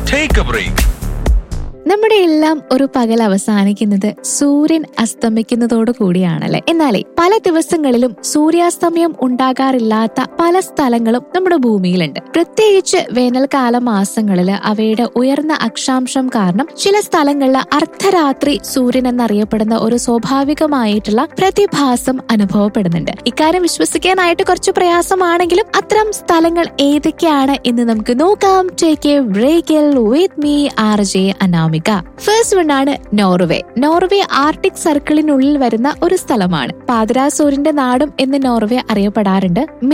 take A break നമ്മുടെ എല്ലാം ഒരു പകൽ അവസാനിക്കുന്നത് സൂര്യൻ അസ്തമിക്കുന്നതോടു കൂടിയാണല്ലേ എന്നാലേ പല ദിവസങ്ങളിലും സൂര്യാസ്തമയം ഉണ്ടാകാറില്ലാത്ത പല സ്ഥലങ്ങളും നമ്മുടെ ഭൂമിയിലുണ്ട് പ്രത്യേകിച്ച് വേനൽക്കാല മാസങ്ങളിൽ അവയുടെ ഉയർന്ന അക്ഷാംശം കാരണം ചില സ്ഥലങ്ങളിൽ അർദ്ധരാത്രി സൂര്യൻ എന്നറിയപ്പെടുന്ന ഒരു സ്വാഭാവികമായിട്ടുള്ള പ്രതിഭാസം അനുഭവപ്പെടുന്നുണ്ട് ഇക്കാര്യം വിശ്വസിക്കാനായിട്ട് കുറച്ച് പ്രയാസമാണെങ്കിലും അത്തരം സ്ഥലങ്ങൾ ഏതൊക്കെയാണ് എന്ന് നമുക്ക് നോക്കാം ടേക്ക് എ ബ്രേക്കിൽ with me R J Anamika first one ആണ് നോർവേ നോർവേ ആർട്ടിക് സർക്കിളിനുള്ളിൽ വരുന്ന ഒരു സ്ഥലമാണ് പാതിരാ സൂര്യന്റെ നാടും എന്ന് നോർവേ അറിയപ്പെടാറുണ്ട്